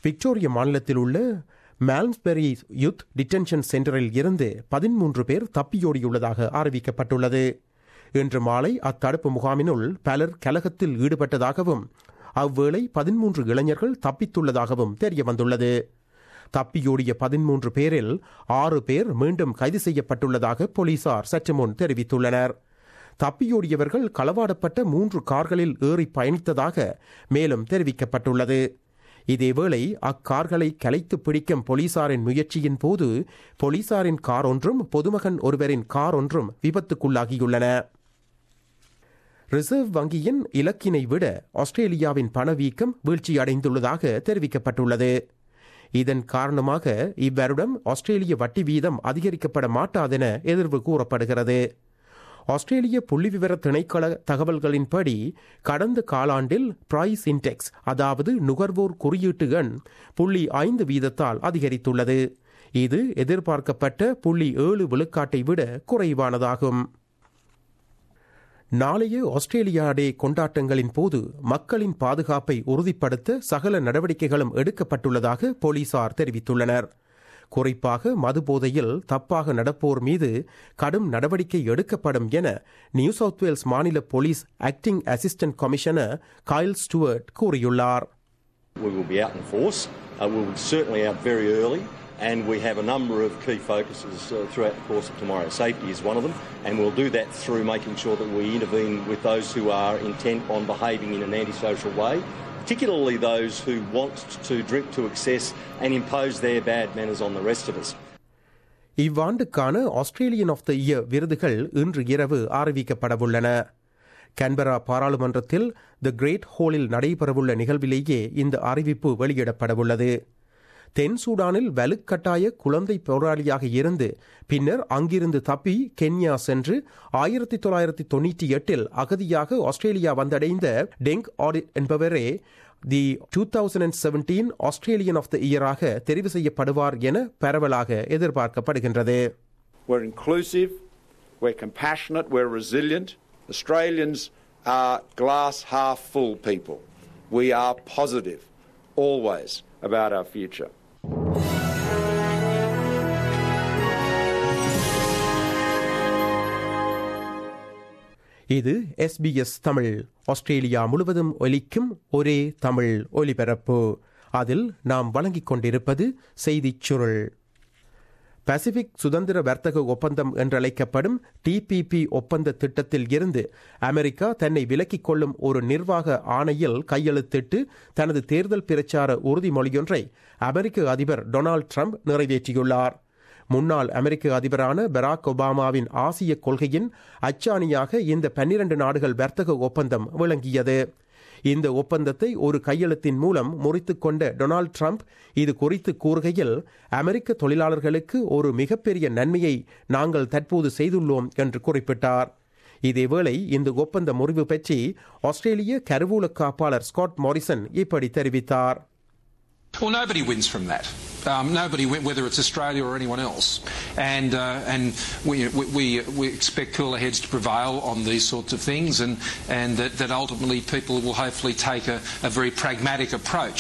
Victoria மாநிலத்தில் உள்ள மால்ம்ஸ்பெரி youth detention சென்டரில் இருந்து பதிமூன்று பேர் தப்பியோடியுள்ளதாக அறிவிக்கப்பட்டுள்ளது இன்று மாலை அத்தடுப்பு முகாமினுள் பலர் கலகத்தில் ஈடுபட்டதாகவும் அவ்வேளை பதிமூன்று இளைஞர்கள் தப்பித்துள்ளதாகவும் தெரிய வந்துள்ளது தப்பியோடிய பதிமூன்று பேரில் ஆறு பேர் மீண்டும் கைது செய்யப்பட்டுள்ளதாக போலீசார் சற்று முன் தெரிவித்துள்ளனர் தப்பியோடியவர்கள் களவாடப்பட்ட மூன்று கார்களில் ஏறி பயணித்ததாக மேலும் தெரிவிக்கப்பட்டுள்ளது இதேவேளை அக்கார்களை கலைத்து பிடிக்கும் போலீசாரின் முயற்சியின் போது போலீசாரின் கார் ஒன்றும் பொதுமகன் ஒருவரின் கார் ஒன்றும் விபத்துக்குள்ளாகியுள்ளன ரிசர்வ் வங்கியின் இலக்கினை விட ஆஸ்திரேலியாவின் பணவீக்கம் வீழ்ச்சியடைந்துள்ளதாக தெரிவிக்கப்பட்டுள்ளது இதன் காரணமாக இவ்வருடம் ஆஸ்திரேலிய வட்டி வீதம் அதிகரிக்கப்பட மாட்டாதென எதிர்வு கூறப்படுகிறது ஆஸ்திரேலிய புள்ளிவிவர திணைக்கள தகவல்களின்படி கடந்த காலாண்டில் பிரைஸ் இன்டெக்ஸ் அதாவது நுகர்வோர் குறியீட்டு எண் புள்ளி ஐந்து வீதத்தால் அதிகரித்துள்ளது இது எதிர்பார்க்கப்பட்ட புள்ளி ஏழு விழுக்காட்டை விட குறைவானதாகும் நாளைய ஆஸ்திரேலியா டே கொண்டாட்டங்களின் போது மக்களின் பாதுகாப்பை உறுதிப்படுத்த சகல நடவடிக்கைகளும் எடுக்கப்பட்டுள்ளதாக போலீசார் தெரிவித்துள்ளனர் குறிப்பாக மதுபோதையில் தப்பாக நடப்போர் மீது கடும் நடவடிக்கை எடுக்கப்படும் என நியூ சவுத் வேல்ஸ் மாநில police acting assistant commissioner Kyle Stewart கூறியுள்ளார் We will be out in force. Uh, we will certainly out very early, and we have a number of key focuses uh, throughout the course of tomorrow. Safety is one of them, and we'll do that through making sure that we intervene with those who are intent on behaving in an antisocial way, particularly those who want to drink to excess and impose their bad manners on the rest of us. இவ்வாண்டுக்கான Australian of the year விருதுகள் இன்று இரவு அறிவிக்கப்படவுள்ளன Canberra பாராளுமன்றத்தில் தி great ஹோலில் நடைபெறவுள்ள நிகழ்விலேயே இந்த அறிவிப்பு வெளியிடப்படவுள்ளது தென் சூடானில் வலுக்கட்டாய குழந்தை போராளியாக இருந்து பின்னர் அங்கிருந்து தப்பி கென்யா சென்று ஆயிரத்தி தொள்ளாயிரத்தி தொண்ணூற்றி எட்டில் அகதியாக ஆஸ்திரேலியா வந்தடைந்த டெங் ஆடிட் என்பவரே the two thousand and seventeen Australian of the இயராக தெரிவு செய்யப்படுவார் என பரவலாக எதிர்பார்க்கப்படுகின்றது We're inclusive, we're compassionate, we're resilient. Australians are glass half full people. We are positive, always, about our future. இது எஸ்பிஎஸ் தமிழ் ஆஸ்திரேலியா முழுவதும் ஒலிக்கும் ஒரே தமிழ் ஒலிபரப்பு அதில் நாம் வழங்கிக் கொண்டிருப்பது செய்திச் சுருள் பசிபிக் சுதந்திர வர்த்தக ஒப்பந்தம் என்றழைக்கப்படும் டிபிபி ஒப்பந்த திட்டத்தில் இருந்து அமெரிக்கா தன்னை விலக்கிக் கொள்ளும் ஒரு நிர்வாக ஆணையில் கையெழுத்திட்டு தனது தேர்தல் பிரச்சார உறுதிமொழியொன்றை அமெரிக்க அதிபர் டொனால்டு ட்ரம்ப் நிறைவேற்றியுள்ளார் முன்னாள் அமெரிக்க அதிபரான பராக் ஒபாமாவின் ஆசிய கொள்கையின் அச்சாணியாக இந்த பன்னிரண்டு நாடுகள் வர்த்தக ஒப்பந்தம் விளங்கியது இந்த ஒப்பந்தத்தை ஒரு கையெழுத்தின் மூலம் முறித்துக் கொண்ட டொனால்டு ட்ரம்ப் இது குறித்து கூறுகையில் அமெரிக்க தொழிலாளர்களுக்கு ஒரு மிகப்பெரிய நன்மையை நாங்கள் தற்போது செய்துள்ளோம் என்று குறிப்பிட்டார் இதேவேளை இந்த ஒப்பந்த முறிவு பற்றி ஆஸ்திரேலிய கருவூல காப்பாளர் ஸ்காட் மாரிசன் இப்படி தெரிவித்தார் Well, nobody wins from that. Um, nobody, win- whether it's Australia or anyone else, and uh, and we, we we we expect cooler heads to prevail on these sorts of things, and and that, that ultimately people will hopefully take a, a very pragmatic approach.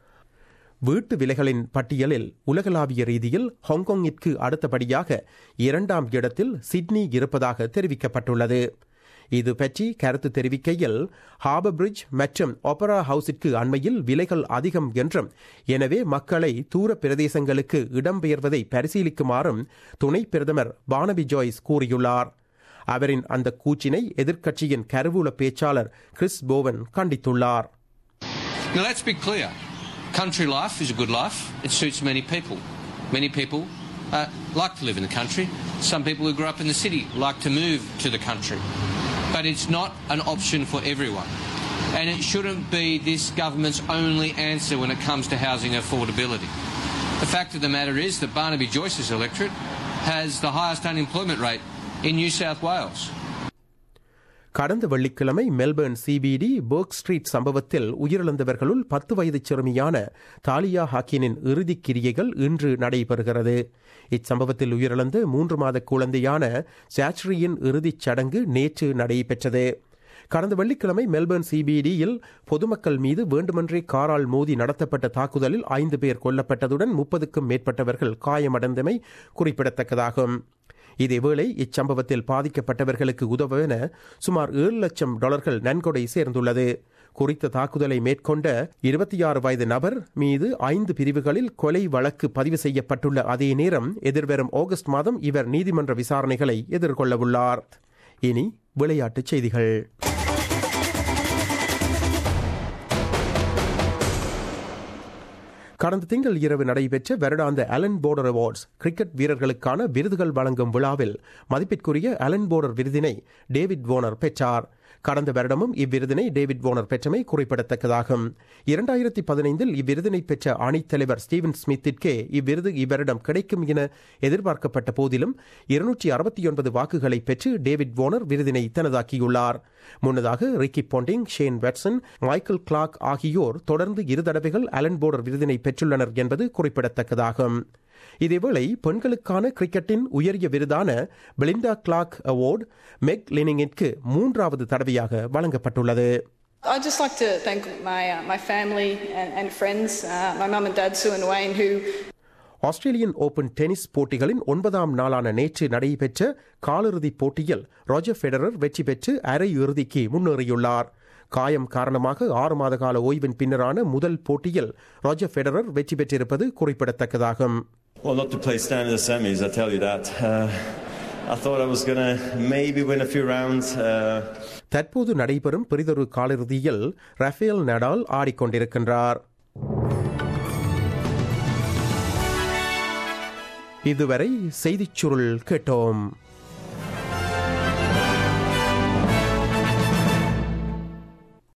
வீட்டு விலைகளின் பட்டியலில் உலகளாவிய ரீதியில் ஹாங்காங்கிற்கு அடுத்தபடியாக இரண்டாம் இடத்தில் Sydney இருப்பதாக தெரிவிக்கப்பட்டுள்ளது இது பற்றி கருத்து தெரிவிக்கையில் ஹார்பர் பிரிட்ஜ் மற்றும் ஒபரா ஹவுஸிற்கு அண்மையில் விலைகள் அதிகம் என்றும் எனவே மக்களை தூர பிரதேசங்களுக்கு இடம்பெயர்வதை பரிசீலிக்குமாறும் துணை பிரதமர் பானபி ஜாய்ஸ் கூறியுள்ளார் அவரின் அந்த கூச்சினை எதிர்க்கட்சியின் கருவூல பேச்சாளர் கிறிஸ் போவன் கண்டித்துள்ளார் Now let's be clear. Country life is a good life. It suits many people. Many people uh, like to live in the country. Some people who grew up in the city like to move to the country. But it's not an option for everyone. And it shouldn't be this government's only answer when it comes to housing affordability. The fact of the matter is that Barnaby Joyce's electorate has the highest unemployment rate in New South Wales. கடந்த வெள்ளிக்கிழமை Melbourne CBT போர்க் street சம்பவத்தில் உயிரிழந்தவர்களுள் பத்து வயது சிறுமியான தாலியா ஹாக்கினின் இறுதிக் கிரியைகள் இன்று நடைபெறுகிறது இச்சம்பவத்தில் உயிரிழந்த மூன்று மாத குழந்தையான சாட்ரியின் இறுதிச் சடங்கு நேற்று நடைபெற்றது கடந்த வெள்ளிக்கிழமை மெல்பர்ன் சிபிடியில் பொதுமக்கள் மீது வேண்டுமென்றே காரால் மோதி நடத்தப்பட்ட தாக்குதலில் ஐந்து பேர் கொல்லப்பட்டதுடன் முப்பதுக்கும் மேற்பட்டவர்கள் காயமடைந்தமை குறிப்பிடத்தக்கதாகும் இதேவேளை இச்சம்பவத்தில் பாதிக்கப்பட்டவர்களுக்கு உதவென சுமார் ஏழு லட்சம் டாலர்கள் நன்கொடை சேர்ந்துள்ளது குறித்த தாக்குதலை மேற்கொண்ட இருபத்தி ஆறு வயது நபர் மீது ஐந்து பிரிவுகளில் கொலை வழக்கு பதிவு செய்யப்பட்டுள்ள அதே நேரம் எதிர்வரும் ஆகஸ்ட் மாதம் இவர் நீதிமன்ற விசாரணைகளை எதிர்கொள்ளவுள்ளார் இனி விளையாட்டுச் செய்திகள் கடந்த திங்கள் இரவு நடைபெற்ற வருடாந்த அலன் போர்டர் அவார்ட்ஸ் கிரிக்கெட் வீரர்களுக்கான விருதுகள் வழங்கும் விழாவில் மதிப்பிற்குரிய அலன் போர்டர் விருதினை டேவிட் வோனர் பெற்றார் கடந்த வருடமும் இவ்விருதினை டேவிட் வோனர் பெற்றமை குறிப்பிடத்தக்கதாகும் இரண்டாயிரத்தி பதினைந்தில் இவ்விருதினை பெற்ற அணித்தலைவர் ஸ்டீவன் ஸ்மித்திற்கே இவ்விருது இவ்வருடம் கிடைக்கும் என எதிர்பார்க்கப்பட்ட போதிலும் இருநூற்றி அறுபத்தி ஒன்பது வாக்குகளை பெற்று டேவிட் வோனர் விருதினை தனதாக்கியுள்ளார் முன்னதாக Ricky Ponting Shane Watson Michael Clarke ஆகியோர் தொடர்ந்து இரு தடவைகள் அலன் போர்டர் விருதினை பெற்றுள்ளனர் என்பது குறிப்பிடத்தக்கதாகும் இதேவேளை பெண்களுக்கான கிரிக்கெட்டின் உயரிய விருதான பெலிண்டா கிளாக் அவார்டு மெக் லினிங்கிற்கு மூன்றாவது தடவையாக வழங்கப்பட்டுள்ளது I'd just like to thank my, uh, my family and, and friends, uh, my mum and dad, Sue and Wayne, who Australian open tennis போட்டிகளின் ஒன்பதாம் நாளான நேற்று நடைபெற்ற காலிறுதிப் போட்டியில் ரோஜர் ஃபெடரர் வெற்றி பெற்று அரை இறுதிக்கு முன்னேறியுள்ளார் காயம் காரணமாக ஆறு மாத கால ஓய்வின் பின்னரான முதல் போட்டியில் ரோஜர் ஃபெடரர் வெற்றி பெற்றிருப்பது குறிப்பிடத்தக்கதாகும் Well, not to play stand in the semis, I tell you that. Uh, I thought I was going to maybe win a few rounds. Uh, தற்போது நடைபெறும் பெரிதொரு காலிறுதியில் ரஃபேல் நடால் ஆடிக்கொண்டிருக்கின்றார் இதுவரை செய்திச் சுருள் கேட்டோம்